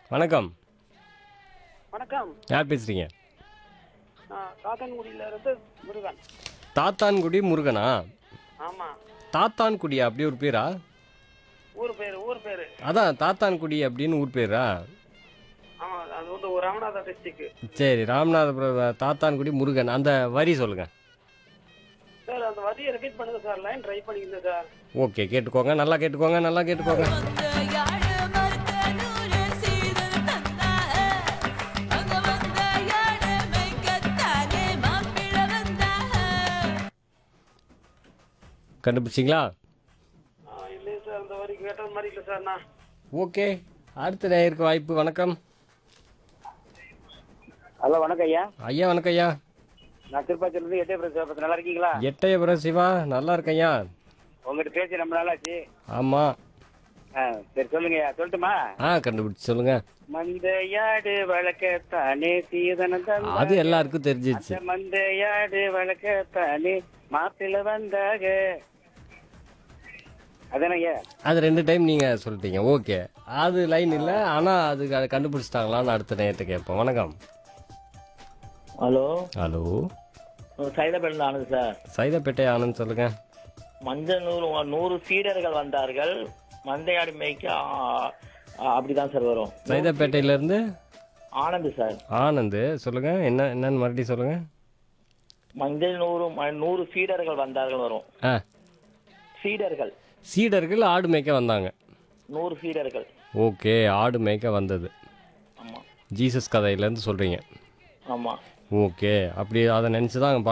வணக்கம் வணக்கம் யார் பேசுகிறீங்க நான் காத்தான்குடியில இருந்து முருகன் தாத்தான்குடி முருகனா ஆமா தாத்தான்குடியா அப்படி ஒரு பேரா ஊர் பேரு ஊர் பேரு அதான் தாத்தான்குடி அப்படின்னு ஊர் பேரா ஆமா அது வந்து ஒரு ராமநாதா டிஸ்ட்ரிக்ட் சரி ராமநாதபுரம் தாத்தான்குடி முருகன் அந்த வரி சொல்லுங்க சார் அந்த வரியை ரிப்பீட் பண்ணுங்க சார் லைன் ட்ரை பண்ணிக்கிறேன் சார் ஓகே கேட்டுக்கோங்க நல்லா கேட்டுக்கோங்க நல்லா கேட்டுக்கோங்க வந்த யாழ் மறுத்த நூறு சீதல் தந்தாக அங்க வந்த யாழ் மெய்க்கத்தானே மாப்பிள வந்தாக கண்டுபிடிச்சிங்களா ஆ, இல்லையே சார் அந்த வரி கேட்ட மாதிரி இல்லை சார் நான் ஓகே அடுத்த நேயருக்கு வாய்ப்பு வணக்கம் ஹலோ வணக்கம் ஐயா ஐயா வணக்கம் ஐயா நான் திருப்பாச்சியிலிருந்து எட்டே பிரதேச நல்லா இருக்கீங்களா எட்டயபுரம் சிவா நல்லா இருக்கேன்யா உங்ககிட்ட பேசி ரொம்ப நாளாச்சு ஆமாம் ஆ சரி சொல்லுங்க ஐயா சொல்லட்டுமா ஆ கண்டுபிடிச்சு சொல்லுங்க மந்தையாடு வழக்கத்தானே சீதனம் தந்தாங்க. அது எல்லாருக்கும் தெரிஞ்சிச்சு அந்த மந்தையாடு வழக்கத்தானே மாப்பிள்ள வந்தாக அதானே ஐயா அது ரெண்டு டைம் நீங்கள் சொல்லிட்டீங்க ஓகே அது லைன் இல்லை ஆனால் அது க- கண்டுபிடிச்சிட்டாங்களான்னு அடுத்த நேரத்தை கேட்போம் வணக்கம் ஹலோ ஹலோ சைதாபேட்டில் ஆனது சார் சைதாப்பேட்டை ஆனந்த் சொல்லுங்க மஞ்சள் நூறு நூறு சீடர்கள் வந்தார்கள் மந்தையாடு மேய்க்க ஆ, ஆ, அப்படிதான் சார் வரும் சைதாப்பேட்டையிலேருந்து ஆனந்த் சார் ஆனந்த் சொல்லுங்க என்ன என்னன்னு மறுபடியும் சொல்லுங்க மஞ்சள் நூறு ம- நூறு சீடர்கள் வந்தார்கள் வரும் ஆ சீடர்கள் சீடர்கள் ஆடு மேய்க்க வந்தாங்க நூறு சீடர்கள் ஓகே ஆடு மேய்க்க வந்தது ஆமா ஜீசஸ் கதையிலேருந்து சொல்கிறீங்க ஆமா ஓகே அப்படி அதை நினச்சி தான்